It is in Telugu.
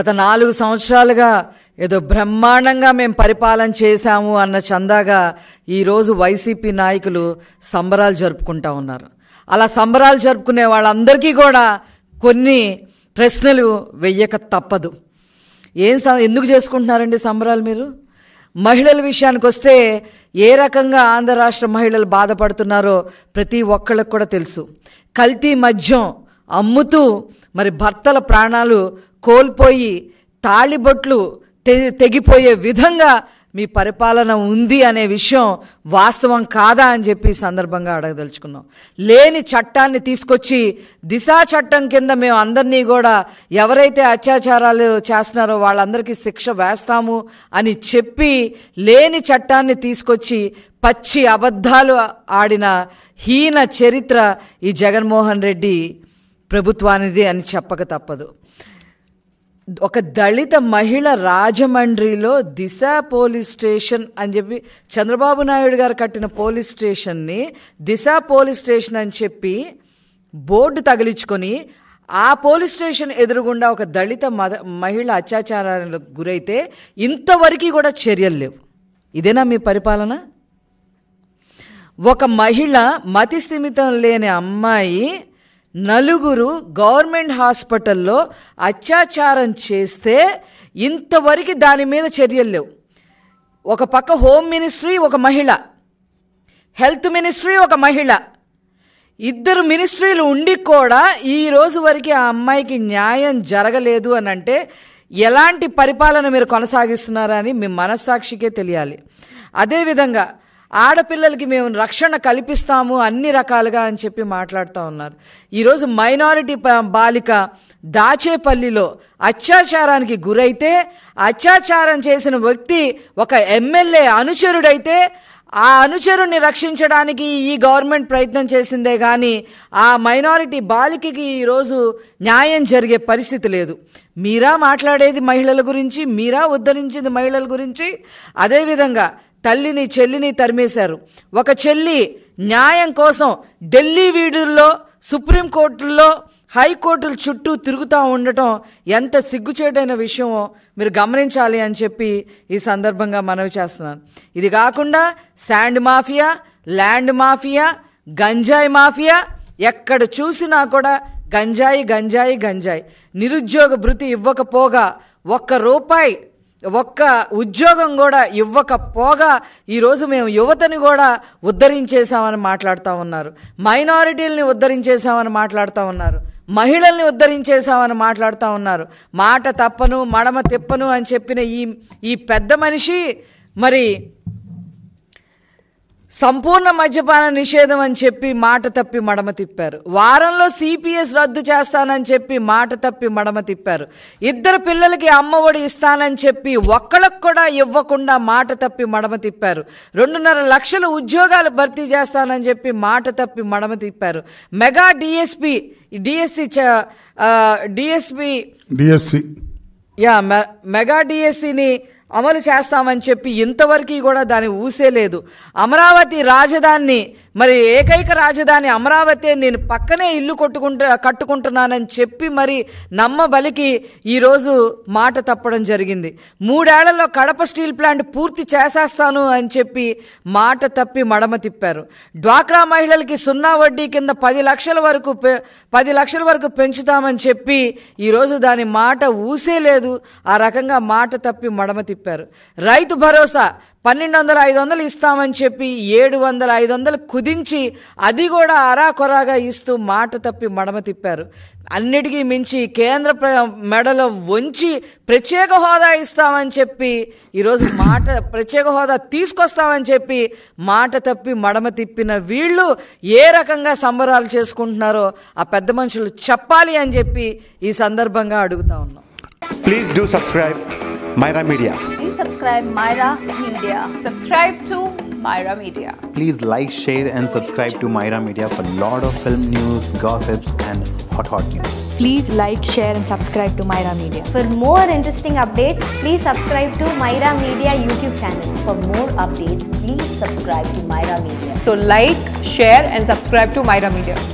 గత నాలుగు సంవత్సరాలుగా ఏదో బ్రహ్మాండంగా మేము పరిపాలన చేశాము అన్న చందాగా ఈరోజు వైసీపీ నాయకులు సంబరాలు జరుపుకుంటా ఉన్నారు అలా సంబరాలు జరుపుకునే వాళ్ళందరికీ కూడా కొన్ని ప్రశ్నలు వెయ్యక తప్పదు ఏం సం ఎందుకు చేసుకుంటున్నారండి సంబరాలు మీరు మహిళల విషయానికి వస్తే ఏ రకంగా ఆంధ్ర రాష్ట్ర మహిళలు బాధపడుతున్నారో ప్రతి ఒక్కళ్ళకు కూడా తెలుసు కల్తీ మద్యం అమ్ముతూ మరి భర్తల ప్రాణాలు కోల్పోయి తాళిబొట్లు తె తెగిపోయే విధంగా మీ పరిపాలన ఉంది అనే విషయం వాస్తవం కాదా అని చెప్పి ఈ సందర్భంగా అడగదలుచుకున్నాం లేని చట్టాన్ని తీసుకొచ్చి దిశా చట్టం కింద మేము అందరినీ కూడా ఎవరైతే అత్యాచారాలు చేస్తున్నారో వాళ్ళందరికీ శిక్ష వేస్తాము అని చెప్పి లేని చట్టాన్ని తీసుకొచ్చి పచ్చి అబద్ధాలు ఆడిన హీన చరిత్ర ఈ జగన్మోహన్ రెడ్డి ప్రభుత్వానిది అని చెప్పక తప్పదు ఒక దళిత మహిళ రాజమండ్రిలో దిశ పోలీస్ స్టేషన్ అని చెప్పి చంద్రబాబు నాయుడు గారు కట్టిన పోలీస్ స్టేషన్ని దిశ పోలీస్ స్టేషన్ అని చెప్పి బోర్డు తగిలించుకొని ఆ పోలీస్ స్టేషన్ ఎదురుగుండా ఒక దళిత మద మహిళ అత్యాచారాలకు గురైతే ఇంతవరకు కూడా చర్యలు లేవు ఇదేనా మీ పరిపాలన ఒక మహిళ మతి స్థిమితం లేని అమ్మాయి నలుగురు గవర్నమెంట్ హాస్పిటల్లో అత్యాచారం చేస్తే ఇంతవరకు దాని మీద చర్యలు లేవు ఒక పక్క హోమ్ మినిస్ట్రీ ఒక మహిళ హెల్త్ మినిస్ట్రీ ఒక మహిళ ఇద్దరు మినిస్ట్రీలు ఉండి కూడా ఈ రోజు వరకు ఆ అమ్మాయికి న్యాయం జరగలేదు అని అంటే ఎలాంటి పరిపాలన మీరు కొనసాగిస్తున్నారా అని మీ మనస్సాక్షికే తెలియాలి అదేవిధంగా ఆడపిల్లలకి మేము రక్షణ కల్పిస్తాము అన్ని రకాలుగా అని చెప్పి మాట్లాడుతూ ఉన్నారు ఈరోజు మైనారిటీ ప- బాలిక దాచేపల్లిలో అత్యాచారానికి గురైతే అత్యాచారం చేసిన వ్యక్తి ఒక ఎమ్మెల్యే అనుచరుడైతే ఆ అనుచరుణ్ణి రక్షించడానికి ఈ గవర్నమెంట్ ప్రయత్నం చేసిందే కానీ ఆ మైనారిటీ బాలికకి ఈరోజు న్యాయం జరిగే పరిస్థితి లేదు మీరా మాట్లాడేది మహిళల గురించి మీరా ఉద్ధరించింది మహిళల గురించి అదేవిధంగా తల్లిని చెల్లిని తరిమేశారు ఒక చెల్లి న్యాయం కోసం ఢిల్లీ వీధుల్లో సుప్రీంకోర్టుల్లో హైకోర్టుల చుట్టూ తిరుగుతూ ఉండటం ఎంత సిగ్గుచేటైన విషయమో మీరు గమనించాలి అని చెప్పి ఈ సందర్భంగా మనవి చేస్తున్నాను ఇది కాకుండా శాండ్ మాఫియా ల్యాండ్ మాఫియా గంజాయి మాఫియా ఎక్కడ చూసినా కూడా గంజాయి గంజాయి గంజాయి నిరుద్యోగ భృతి ఇవ్వకపోగా ఒక్క రూపాయి ఒక్క ఉద్యోగం కూడా ఇవ్వకపోగా ఈరోజు మేము యువతని కూడా ఉద్ధరించేశామని మాట్లాడుతూ ఉన్నారు మైనారిటీలని ఉద్ధరించేశామని మాట్లాడుతూ ఉన్నారు మహిళల్ని ఉద్ధరించేశామని మాట్లాడుతూ ఉన్నారు మాట తప్పను మడమ తిప్పను అని చెప్పిన ఈ ఈ పెద్ద మనిషి మరి సంపూర్ణ మద్యపాన నిషేధం అని చెప్పి మాట తప్పి మడమ తిప్పారు వారంలో సిపిఎస్ రద్దు చేస్తానని చెప్పి మాట తప్పి మడమ తిప్పారు ఇద్దరు పిల్లలకి అమ్మఒడి ఇస్తానని చెప్పి ఒక్కళ్ళకు కూడా ఇవ్వకుండా మాట తప్పి మడమ తిప్పారు రెండున్నర లక్షల ఉద్యోగాలు భర్తీ చేస్తానని చెప్పి మాట తప్పి మడమ తిప్పారు mega DSP DSC DSP DSC యా మె- మెగా డిఎస్సిని అమలు చేస్తామని చెప్పి ఇంతవరకు కూడా దాని ఊసే లేదు అమరావతి రాజధానిని మరి ఏకైక రాజధాని అమరావతి నేను పక్కనే ఇల్లు కొట్టుకుంటా కట్టుకుంటున్నానని చెప్పి మరి నమ్మబలికి ఈరోజు మాట తప్పడం జరిగింది మూడేళ్లలో కడప స్టీల్ ప్లాంట్ పూర్తి చేసేస్తాను అని చెప్పి మాట తప్పి మడమ తిప్పారు డ్వాక్రా మహిళలకి సున్నా వడ్డీ కింద పది లక్షల వరకు పె- పది లక్షల వరకు పెంచుతామని చెప్పి ఈరోజు దాని మాట ఊసే లేదు ఆ రకంగా మాట తప్పి మడమ తిప్పారు రైతు భరోసా పన్నెండు వందల ఐదు వందలు ఇస్తామని చెప్పి ఏడు వందల ఐదు వందలు కుదించి అది కూడా అరాకొరాగా ఇస్తూ మాట తప్పి మడమ తిప్పారు అన్నిటికీ మించి కేంద్ర ప్ర- మెడలో వంచి ప్రత్యేక హోదా ఇస్తామని చెప్పి ఈరోజు మాట ప్రత్యేక హోదా తీసుకొస్తామని చెప్పి మాట తప్పి మడమ తిప్పిన వీళ్ళు ఏ రకంగా సంబరాలు చేసుకుంటున్నారో ఆ పెద్ద మనుషులు చెప్పాలి అని చెప్పి ఈ సందర్భంగా అడుగుతా ఉన్నాం Please do subscribe Myra Media. Please subscribe Myra Media. Subscribe to Myra Media. Please like, share, and subscribe to Myra Media for lot of film news, gossips, and hot hot news. Please like, share, and subscribe to Myra Media. For more interesting updates, please subscribe to Myra Media YouTube channel. For more updates, please subscribe to Myra Media. So like, share and subscribe to Myra Media.